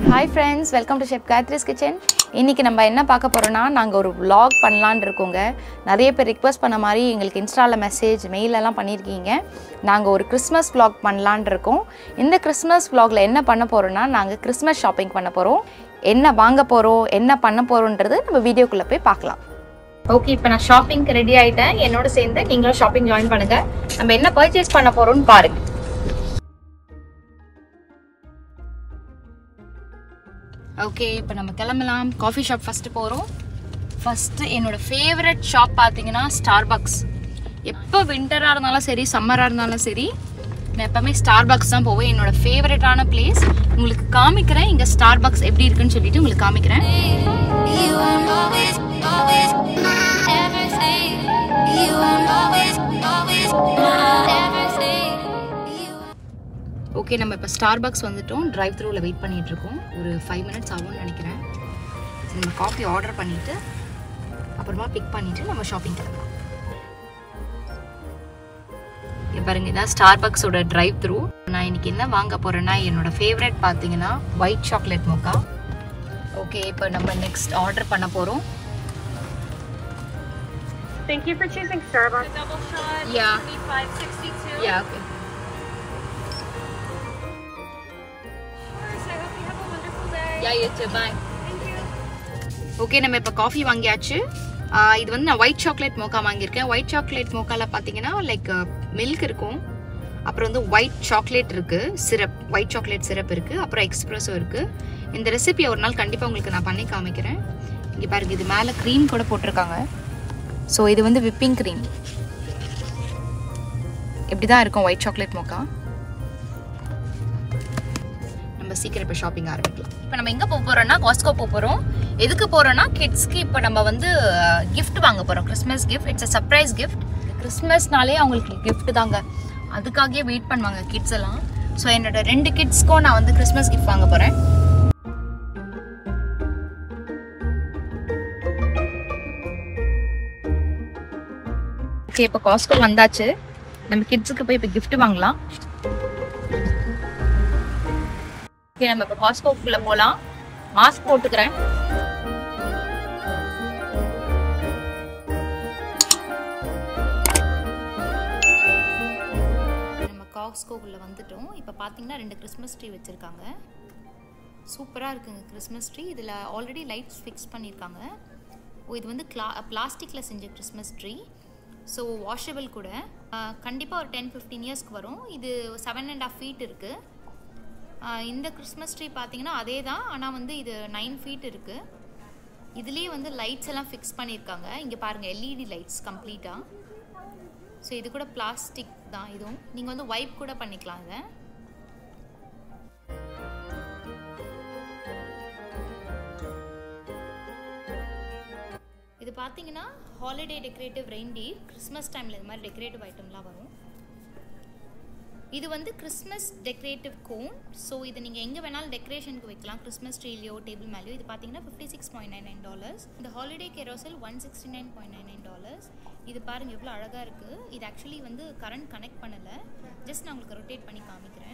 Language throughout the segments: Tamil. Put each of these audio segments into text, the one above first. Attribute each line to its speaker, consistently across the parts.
Speaker 1: Hi friends welcome to chef Gayathri's kitchen இன்றைக்கி நம்ம என்ன பார்க்க போகிறோன்னா நாங்கள் ஒரு vlog பண்ணலான்னு இருக்கோங்க நிறைய பேர் ரிக்வஸ்ட் பண்ண மாதிரி எங்களுக்கு இன்ஸ்டாவில் மெசேஜ் மெயிலெல்லாம் பண்ணியிருக்கீங்க நாங்கள் ஒரு கிறிஸ்மஸ் vlog பண்ணலான் இருக்கோம் இந்த கிறிஸ்மஸ் vlogல என்ன பண்ண போகிறோன்னா நாங்கள் கிறிஸ்மஸ் ஷாப்பிங் பண்ண போகிறோம் என்ன வாங்க போகிறோம் என்ன பண்ண போகிறோன்றது நம்ம வீடியோக்குள்ளே போய் பார்க்கலாம் ஓகே இப்போ நான் ஷாப்பிங்க்கு ரெடி ஆகிட்டேன் என்னோட சேர்ந்து நீங்களும் ஷாப்பிங் ஜாயின் பண்ணுங்கள் நம்ம என்ன பர்ச்சேஸ் பண்ண போகிறோம்னு பாருங்கள் ஓகே இப்போ நம்ம கிளம்பலாம் காஃபி ஷாப் ஃபஸ்ட்டு போகிறோம் ஃபஸ்ட்டு என்னோட ஃபேவரட் ஷாப் பார்த்தீங்கன்னா ஸ்டார்பக்ஸ் எப்போ விண்டராக இருந்தாலும் சரி சம்மராக இருந்தாலும் சரி நான் எப்போவுமே ஸ்டார்பக்ஸ் தான் போவேன் என்னோட ஃபேவரட்டான பிளேஸ் உங்களுக்கு காமிக்கிறேன் இங்கே ஸ்டார்பக்ஸ் எப்படி இருக்குன்னு சொல்லிட்டு உங்களுக்கு காமிக்கிறேன்
Speaker 2: You won't always, always my everything. You won't always, always my everything. You
Speaker 1: okay நம்ம இப்போ ஸ்டார்பக்ஸ் வந்துட்டோம் டிரைவ் த்ரூவில் வெயிட் பண்ணிட்டு இருக்கோம் ஒரு ஃபைவ் மினிட்ஸ் ஆகும்னு நினைக்கிறேன் சரி, நம்ம காஃபி ஆர்டர் பண்ணிவிட்டு அப்புறமா பிக் பண்ணிவிட்டு நம்ம ஷாப்பிங் கிளம்பலாம் இங்க பாருங்க இதான் ஸ்டார்பக்ஸோட டிரைவ் த்ரூ நான் இன்னைக்கு என்ன வாங்க போறேன்னா என்னோட ஃபேவரட் பார்த்தீங்கன்னா ஒயிட் சாக்லேட் மோக்கா ஓகே இப்போ நம்ம நெக்ஸ்ட் ஆர்டர் பண்ண போகிறோம்
Speaker 3: Thank you for choosing Starbucks. double shot.
Speaker 1: Yeah.
Speaker 3: Me 562.
Speaker 1: Yeah okay
Speaker 3: I hope you have a wonderful day.
Speaker 1: Yeah எச்சு பாய்
Speaker 3: Thank you.
Speaker 1: ஓகே நம்ம இப்போ காஃபி வாங்கியாச்சு ஆஹ் இது வந்து நான் ஒயிட் சாக்லேட் மோக்கா வாங்கியிருக்கேன் ஒயிட் சாக்லேட் மோக்கால பார்த்தீங்கன்னா லைக் மில்க் இருக்கும் அப்புறம் வந்து ஒயிட் சாக்லேட் இருக்கு சிரப் ஒயிட் சாக்லேட் சிரப் இருக்கு அப்புறம் எக்ஸ்பிரஸும் இருக்கு இந்த ரெசிபியை ஒரு நாள் கண்டிப்பாக உங்களுக்கு நான் பண்ணி காமிக்கிறேன் இங்கே பாருங்க இது மேலே க்ரீம் கூட போட்டிருக்காங்க ஸோ இது வந்து விப்பிங் க்ரீம் இப்படி தான் இருக்கும் ஒயிட் சாக்லேட் மோக்கா நம்ம சீக்கிரம் இப்போ ஷாப்பிங் ஆரம்பிக்கலாம் இப்போ நம்ம எங்கே போக போகிறோம்னா காஸ்கோ போக போகிறோம் எதுக்கு போகிறோம்னா கிட்ஸ்க்கு இப்போ நம்ம வந்து கிஃப்ட் வாங்க போகிறோம் Christmas gift it's a surprise gift கிறிஸ்மஸ்னாலே அவங்களுக்கு கிஃப்ட் தாங்க அதுக்காகவே வெயிட் பண்ணுவாங்க கிட்ஸ் எல்லாம் ஸோ என்னோட ரெண்டு கிட்ஸ்க்கும் நான் வந்து கிறிஸ்மஸ் கிஃப்ட் வாங்க போகிறேன் ஓகே இப்போ காஸ்கோ வந்தாச்சு நம்ம கிட்ஸுக்கு போய் இப்போ gift வாங்கலாம் ஓகே நம்ம இப்போ காஸ்கோக்குள்ள போகலாம் மாஸ்க் போட்டுக்கிறேன் நம்ம காஸ்கோக்குள்ள வந்துட்டோம் இப்போ பார்த்தீங்கன்னா ரெண்டு கிறிஸ்மஸ் ட்ரீ வச்சுருக்காங்க சூப்பராக இருக்குங்க கிறிஸ்மஸ் ட்ரீ இதில் ஆல்ரெடி லைட்ஸ் ஃபிக்ஸ் பண்ணியிருக்காங்க ஓ இது வந்து கிளா பிளாஸ்டிக்கில் செஞ்ச கிறிஸ்மஸ் ட்ரீ ஸோ வாஷபிள் கூட கண்டிப்பாக ஒரு டென் ஃபிஃப்டீன் இயர்ஸ்க்கு வரும் இது செவன் அண்ட் ஆஃப் ஃபீட் இருக்குது ஆஹ் இந்த கிறிஸ்மஸ் ட்ரீ பார்த்தீங்கன்னா அதே தான் ஆனால் வந்து இது நைன் ஃபீட் இருக்குது இதுலேயே வந்து லைட்ஸ் எல்லாம் ஃபிக்ஸ் பண்ணியிருக்காங்க இங்கே பாருங்கள் எல்இடி லைட்ஸ் கம்ப்ளீட்டாக ஸோ இது கூட பிளாஸ்டிக் தான் இதுவும் நீங்கள் வந்து வைப் கூட பண்ணிக்கலாம் இதை இது பார்த்தீங்கன்னா ஹாலிடே டெக்கரேட்டிவ் ரெயின்டீர் கிறிஸ்மஸ் டைமில் இது மாதிரி டெக்கரேட்டிவ் ஐட்டம்லாம் வரும் இது வந்து கிறிஸ்மஸ் டெக்கரேட்டிவ் கோன் ஸோ இது நீங்கள் எங்கே வேணாலும் டெக்கரேஷனுக்கு வைக்கலாம் கிறிஸ்மஸ் ட்ரீலையோ டேபிள் மேலேயோ இது பார்த்தீங்கன்னா fifty six point nine nine dollars இந்த holiday carousel one sixty nine point nine nine dollars இது பாருங்கள் எவ்வளோ அழகாக இருக்குது இது ஆக்சுவலி வந்து கரண்ட் கனெக்ட் பண்ணலை ஜஸ்ட் நான் உங்களுக்கு ரொட்டேட் பண்ணி காமிக்கிறேன்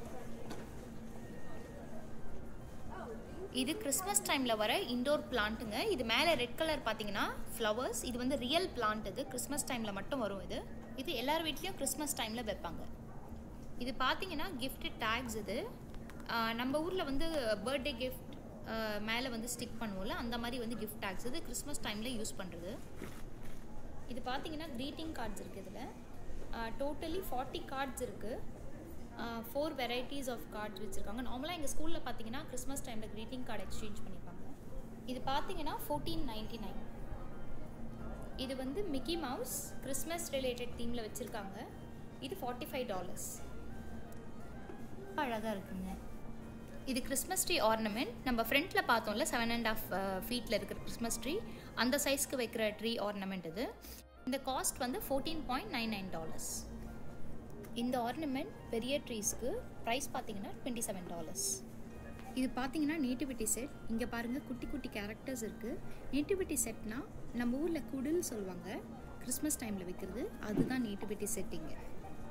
Speaker 1: இது கிறிஸ்மஸ் டைமில் வர இண்டோர் பிளான்ட்டுங்க இது மேலே ரெட் கலர் பார்த்தீங்கன்னா ஃப்ளவர்ஸ் இது வந்து ரியல் பிளான்ட் இது கிறிஸ்மஸ் டைமில் மட்டும் வரும் இது இது எல்லார் வீட்லேயும் கிறிஸ்மஸ் டைமில் வைப்பாங்க இது பார்த்தீங்கன்னா gift டேக்ஸ் இது ஆஹ் நம்ம ஊரில் வந்து பர்த்டே கிஃப்ட் மேலே வந்து ஸ்டிக் பண்ணுவோம்ல அந்த மாதிரி வந்து gift டேக்ஸ் இது கிறிஸ்மஸ் டைமில் யூஸ் பண்ணுறது இது பார்த்தீங்கன்னா greeting கார்ட்ஸ் இருக்குது இதில் டோட்டலி ஃபார்ட்டி கார்ட்ஸ் இருக்குது ஃபோர் வெரைட்டிஸ் ஆஃப் கார்ட்ஸ் வச்சுருக்காங்க நார்மலாக எங்கள் ஸ்கூலில் பார்த்தீங்கன்னா கிறிஸ்மஸ் டைமில் greeting கார்டு எக்ஸ்சேஞ்ச் பண்ணிப்பாங்க இது பார்த்தீங்கன்னா ஃபோர்டீன் நைன்டி நைன் இது வந்து மிக்கி மவுஸ் கிறிஸ்மஸ் ரிலேட்டட் தீமில் வச்சுருக்காங்க இது ஃபார்ட்டி ஃபைவ் டாலர்ஸ் அழகாக இருக்குங்க இது கிறிஸ்மஸ் ட்ரீ ஆர்னமெண்ட் நம்ம ஃப்ரண்ட்டில் பார்த்தோம்ல செவன் அண்ட் ஆஃப் ஃபீட்டில் இருக்கிற கிறிஸ்மஸ் ட்ரீ அந்த சைஸ்க்கு வைக்கிற ட்ரீ ஆர்னமெண்ட் இது இந்த காஸ்ட் வந்து fourteen point nine nine dollars இந்த ஆர்னமெண்ட் பெரிய ட்ரீஸ்க்கு ப்ரைஸ் பார்த்தீங்கன்னா டுவெண்ட்டி செவன் டாலர்ஸ் இது பார்த்தீங்கன்னா நேட்டிவிட்டி செட் இங்கே பாருங்கள் குட்டி குட்டி கேரக்டர்ஸ் இருக்குது நேட்டிவிட்டி செட்னா நம்ம ஊரில் குடில் சொல்லுவாங்க கிறிஸ்மஸ் டைமில் வைக்கிறது அதுதான் நேட்டிவிட்டி செட்டிங்க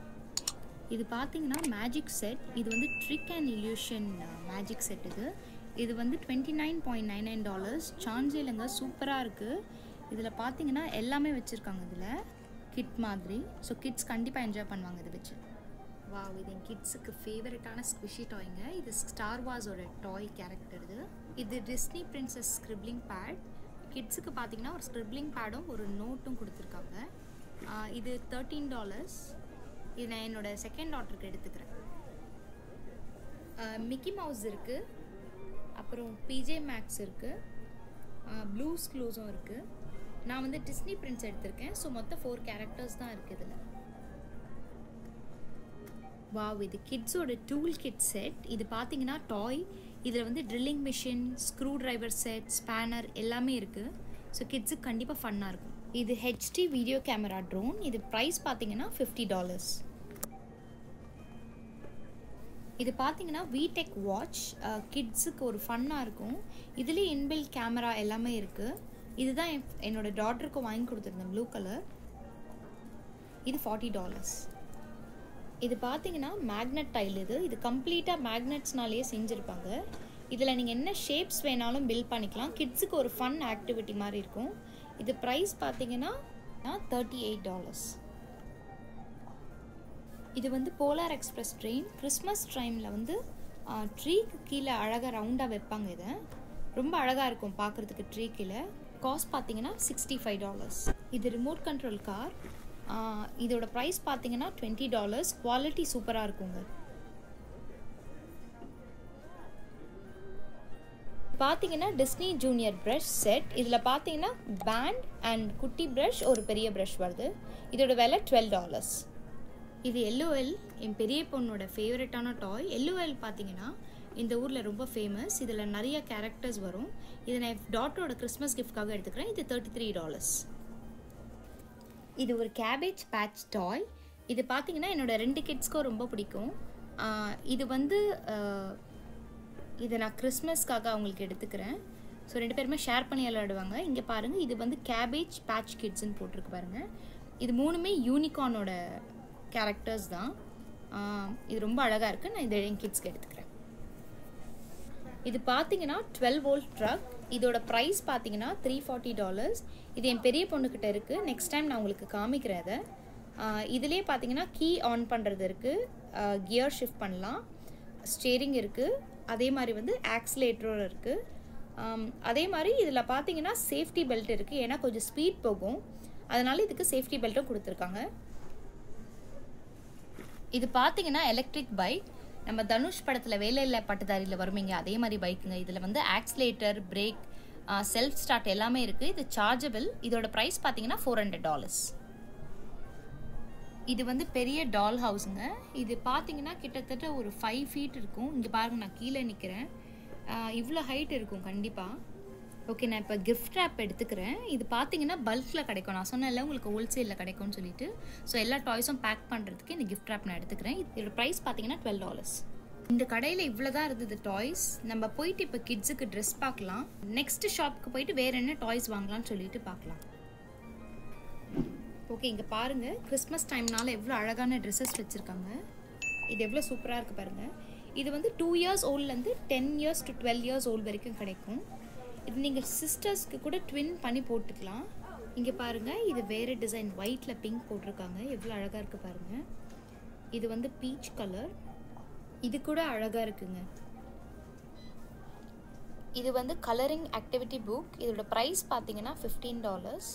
Speaker 1: இது பார்த்தீங்கன்னா மேஜிக் செட் இது வந்து trick and illusion magic set இது இது வந்து twenty nine point nine nine dollars chance இல்லைங்க சூப்பராக இருக்குது இதில் பார்த்தீங்கன்னா எல்லாமே வச்சுருக்காங்க இதில் கிட் மாதிரி ஸோ கிட்ஸ் கண்டிப்பாக என்ஜாய் பண்ணுவாங்க இதை வச்சு வாவ் இது என் கிட்ஸுக்கு ஃபேவரட்டான ஸ்குஷி டாய்ங்க இது ஸ்டார் வாஸோட டாய் கேரக்டர் இது இது டிஸ்னி பிரின்சஸ் ஸ்கிரிப்ளிங் பேட் கிட்ஸுக்கு பார்த்தீங்கன்னா ஒரு ஸ்கிரிப்ளிங் பேடும் ஒரு நோட்டும் கொடுத்துருக்காங்க ஆஹ் இது தேர்ட்டீன் டாலர்ஸ் இது நான் என்னோட செகண்ட் டாட்டருக்கு எடுத்துக்கிறேன் மிக்கி மவுஸ் இருக்குது அப்புறம் பிஜே மேக்ஸ் இருக்குது ப்ளூஸ் க்ளூஸும் இருக்குது நான் வந்து டிஸ்னி பிரின்ஸ் எடுத்திருக்கேன் ஸோ மொத்தம் ஃபோர் கேரக்டர்ஸ் தான் இருக்குது இதில் வாவ் இது கிட்ஸோட டூல் கிட் செட் இது பார்த்தீங்கன்னா டாய் இதில் வந்து drilling machine screwdriver set spanner எல்லாமே இருக்குது ஸோ கிட்ஸுக்கு கண்டிப்பாக ஃபன்னாக இருக்கும் இது ஹெச்டி வீடியோ கேமரா ட்ரோன் இது ப்ரைஸ் பார்த்தீங்கன்னா ஃபிஃப்டி டாலர்ஸ் இது பார்த்தீங்கன்னா விடெக் வாட்ச் கிட்ஸுக்கு ஒரு ஃபன்னாக இருக்கும் இதுலேயே இன்பில் கேமரா எல்லாமே இருக்குது இதுதான் என் என்னோட டாட்டருக்கு வாங்கி கொடுத்துருந்தேன் ப்ளூ கலர் இது ஃபார்ட்டி டாலர்ஸ் இது பார்த்தீங்கன்னா மேக்னெட் டைல் இது இது கம்ப்ளீட்டாக மேக்னெட்ஸ்னாலேயே செஞ்சுருப்பாங்க இதில் நீங்கள் என்ன ஷேப்ஸ் வேணாலும் பில்ட் பண்ணிக்கலாம் கிட்ஸுக்கு ஒரு ஃபன் ஆக்டிவிட்டி மாதிரி இருக்கும் இது ப்ரைஸ் பார்த்தீங்கன்னா தேர்ட்டி எயிட் டாலர்ஸ் இது வந்து போலார் எக்ஸ்பிரஸ் ட்ரெயின் கிறிஸ்மஸ் டைமில் வந்து ட்ரீக்கு கீழே அழகாக ரவுண்டாக வைப்பாங்க இதை ரொம்ப அழகாக இருக்கும் பார்க்குறதுக்கு ட்ரீ கீழே காஸ்ட் பார்த்தீங்கன்னா சிக்ஸ்டி ஃபைவ் டாலர்ஸ் இது ரிமோட் கண்ட்ரோல் கார் இதோட ப்ரைஸ் பார்த்தீங்கன்னா டுவெண்ட்டி டாலர்ஸ் குவாலிட்டி சூப்பராக இருக்குங்க பார்த்தீங்கன்னா டிஸ்னி ஜூனியர் ப்ரஷ் செட் இதில் பார்த்தீங்கன்னா பேண்ட் அண்ட் குட்டி ப்ரஷ் ஒரு பெரிய ப்ரஷ் வருது இதோட விலை டுவெல் டாலர்ஸ் இது எல்ஓஎல் என் பெரிய பொண்ணோட ஃபேவரட்டான டாய் எல்ஓஎல் பார்த்தீங்கன்னா இந்த ஊரில் ரொம்ப ஃபேமஸ் இதில் நிறைய கேரக்டர்ஸ் வரும் இதை நான் டாட்டரோட கிறிஸ்மஸ் கிஃப்ட்காக எடுத்துக்கிறேன் இது தேர்ட்டி த்ரீ டாலர்ஸ் இது ஒரு கேபேஜ் பேட்ச் டாய் இது பார்த்தீங்கன்னா என்னோட ரெண்டு கிட்ஸ்க்கும் ரொம்ப பிடிக்கும் ஆஹ் இது வந்து ஆஹ் இதை நான் கிறிஸ்மஸ்க்காக அவங்களுக்கு எடுத்துக்கிறேன் ஸோ ரெண்டு பேருமே ஷேர் பண்ணி விளையாடுவாங்க இங்கே பாருங்கள் இது வந்து கேபேஜ் பேட்ச் கிட்ஸ்ன்னு போட்டிருக்கு பாருங்கள் இது மூணுமே யூனிகார்னோட கேரக்டர்ஸ் தான் ஆஹ் இது ரொம்ப அழகாக இருக்குது நான் இதை என் கிட்ஸ்க்கு எடுத்துக்கிறேன் இது பார்த்தீங்கன்னா டுவெல் வோல்ட் ட்ரக் இதோட ப்ரைஸ் பார்த்தீங்கன்னா த்ரீ ஃபார்ட்டி டாலர்ஸ் இது என் பெரிய பொண்ணுக்கிட்ட இருக்குது நெக்ஸ்ட் டைம் நான் உங்களுக்கு காமிக்கிறேன் அதை ஆஹ் இதுலேயே பார்த்தீங்கன்னா கீ ஆன் பண்ணுறது இருக்குது கியர் ஷிஃப்ட் பண்ணலாம் ஸ்டேரிங் இருக்குது அதே மாதிரி வந்து ஆக்சிலேட்டரும் இருக்குது அதே மாதிரி இதில் பார்த்தீங்கன்னா சேஃப்டி பெல்ட் இருக்குது ஏன்னா கொஞ்சம் ஸ்பீட் போகும் அதனால இதுக்கு சேஃப்டி பெல்ட்டும் கொடுத்துருக்காங்க இது பார்த்தீங்கன்னா எலக்ட்ரிக் பைக் நம்ம தனுஷ் படத்தில் வேலையில்லா பட்டதாரியில் வருவீங்க அதே மாதிரி பைக்குங்க இதில் வந்து ஆக்சிலேட்டர் பிரேக் செல்ஃப் ஸ்டார்ட் எல்லாமே இருக்குது இது சார்ஜபிள் இதோட ப்ரைஸ் பார்த்தீங்கன்னா ஃபோர் ஹண்ட்ரட் டாலர்ஸ் இது வந்து பெரிய டால் ஹவுஸுங்க இது பார்த்தீங்கன்னா கிட்டத்தட்ட ஒரு ஃபைவ் ஃபீட் இருக்கும் இங்கே பாருங்க நான் கீழே நிற்கிறேன் இவ்வளோ ஹைட் இருக்கும் கண்டிப்பாக ஓகே நான் இப்போ கிஃப்ட் ரேப் எடுத்துக்கிறேன் இது பார்த்தீங்கன்னா பல்கில் கிடைக்கும் நான் சொன்னேன்ல உங்களுக்கு ஹோல்சேலில் கிடைக்கும்னு சொல்லிட்டு ஸோ எல்லா டாய்ஸும் பேக் பண்ணுறதுக்கு இந்த கிஃப்ட் ரேப் நான் எடுத்துக்கிறேன் இதோட ப்ரைஸ் பார்த்தீங்கன்னா டுவெல் டாலர்ஸ் இந்த கடையில் இவ்வளோ தான் இருந்தது டாய்ஸ் நம்ம போயிட்டு இப்போ கிட்ஸுக்கு ட்ரெஸ் பார்க்கலாம் நெக்ஸ்ட் ஷாப்புக்கு போயிட்டு வேறு என்ன டாய்ஸ் வாங்கலாம்னு சொல்லிட்டு பார்க்கலாம் ஓகே இங்கே பாருங்கள் கிறிஸ்மஸ் டைம்னால எவ்வளோ அழகான ட்ரெஸ்ஸஸ் வச்சுருக்காங்க இது எவ்வளோ சூப்பராக இருக்குது பாருங்கள் இது வந்து டூ இயர்ஸ் ஓல்ட்லேருந்து ten years to twelve years old வரைக்கும் கிடைக்கும் இது நீங்கள் சிஸ்டர்ஸ்க்கு கூட ட்வின் பண்ணி போட்டுக்கலாம் இங்கே பாருங்கள் இது வேறு டிசைன் ஒயிட்டில் பிங்க் போட்டிருக்காங்க எவ்வளோ அழகாக இருக்குது பாருங்கள் இது வந்து பீச் கலர் இது கூட அழகாக இருக்குங்க இது வந்து கலரிங் ஆக்டிவிட்டி புக் இதோட ப்ரைஸ் பார்த்தீங்கன்னா ஃபிஃப்டீன் டாலர்ஸ்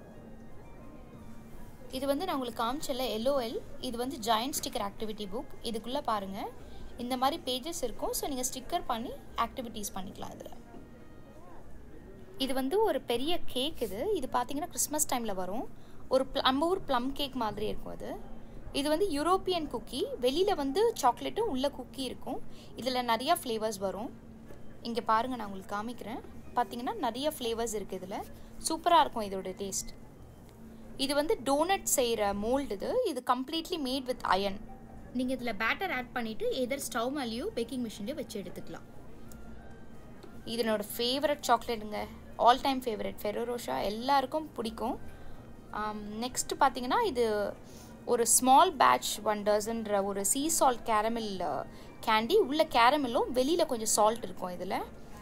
Speaker 1: இது வந்து நான் உங்களுக்கு காமிச்சல எல்ஓஎல் இது வந்து ஜாயின்ட் ஸ்டிக்கர் ஆக்டிவிட்டி புக் இதுக்குள்ளே பாருங்கள் இந்த மாதிரி பேஜஸ் இருக்கும் ஸோ நீங்கள் ஸ்டிக்கர் பண்ணி ஆக்டிவிட்டீஸ் பண்ணிக்கலாம் இதில் இது வந்து ஒரு பெரிய கேக் இது இது பார்த்தீங்கன்னா கிறிஸ்மஸ் டைமில் வரும் ஒரு pl- நம்ம ஊர் ப்ளம் கேக் மாதிரி இருக்கும் அது இது வந்து யூரோப்பியன் குக்கி வெளியில் வந்து சாக்லேட்டும் உள்ள குக்கி இருக்கும் இதில் நிறையா ஃப்ளேவர்ஸ் வரும் இங்கே பாருங்கள் நான் உங்களுக்கு காமிக்கிறேன் பார்த்தீங்கன்னா நிறைய ஃப்ளேவர்ஸ் இருக்குது இதில் சூப்பராக இருக்கும் இதோட டேஸ்ட் இது வந்து டோனட் செய்கிற மோல்டு இது இது கம்ப்ளீட்லி மேட் வித் அயன் நீங்கள் இதில் பேட்டர் ஆட் பண்ணிவிட்டு எதர் ஸ்டவ் மேலேயோ பேக்கிங் மிஷின்லேயோ வச்சு எடுத்துக்கலாம் இது என்னோட ஃபேவரட் சாக்லேட்டுங்க ஆல் டைம் ஃபேவரட் ஃபெரோரோஷா எல்லாருக்கும் பிடிக்கும் நெக்ஸ்ட் பார்த்தீங்கன்னா இது ஒரு ஸ்மால் பேட்ச் வண்டர்ஸ்ன்ற ஒரு சீ சால்ட் கேரமல் கேண்டி உள்ள கேரமெல்லும் வெளியில் கொஞ்சம் சால்ட் இருக்கும் இதில்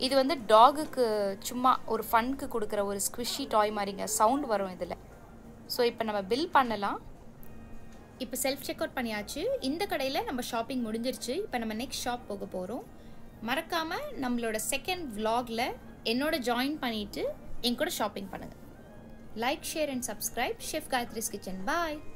Speaker 1: இது வந்து டாகுக்கு சும்மா ஒரு ஃபன்க்கு கொடுக்குற ஒரு ஸ்குவிஷி டாய் மாதிரிங்க சவுண்ட் வரும் இதில் ஸோ இப்போ நம்ம பில் பண்ணலாம் இப்போ செல்ஃப் செக் அவுட் பண்ணியாச்சு இந்த கடையில் நம்ம ஷாப்பிங் முடிஞ்சிருச்சு இப்போ நம்ம நெக்ஸ்ட் ஷாப் போக போகிறோம் மறக்காமல் நம்மளோட செகண்ட் vlogல என்னோட ஜாயின் பண்ணிவிட்டு என் கூட ஷாப்பிங் பண்ணுங்கள் like share and subscribe chef Gayathri's kitchen bye